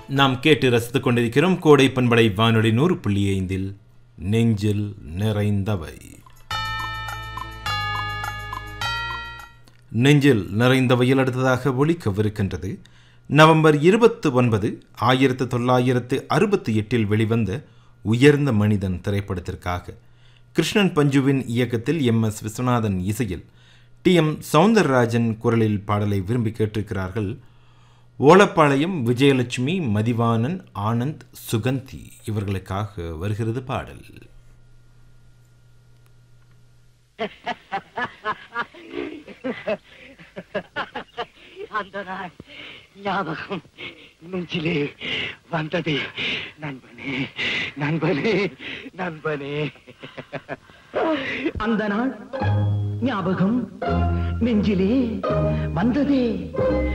நாம் கேட்டு ரசித்துக் கொண்டிருக்கிறோம் கோடை பண்படை வானொலி நூறு புள்ளி ஐந்தில் நெஞ்சில் நிறைந்தவை நெஞ்சில் நிறைந்தவையில் அடுத்ததாக ஒழிக்கவிருக்கின்றது நவம்பர் இருபத்து ஒன்பது ஆயிரத்து தொள்ளாயிரத்து அறுபத்தி எட்டில் வெளிவந்த உயர்ந்த மனிதன் திரைப்படத்திற்காக கிருஷ்ணன் பஞ்சுவின் இயக்கத்தில் எம் எஸ் விஸ்வநாதன் இசையில் டி எம் சவுந்தரராஜன் குரலில் பாடலை விரும்பி கேட்டிருக்கிறார்கள் ஓலப்பாளையம் விஜயலட்சுமி மதிவாணன் ஆனந்த் சுகந்தி இவர்களுக்காக வருகிறது பாடல் அந்த நாள் ஞாபகம் நெஞ்சிலே வந்ததே நண்பனே நண்பனே நண்பனே அந்த நாள் ஞாபகம் நெஞ்சிலே வந்ததே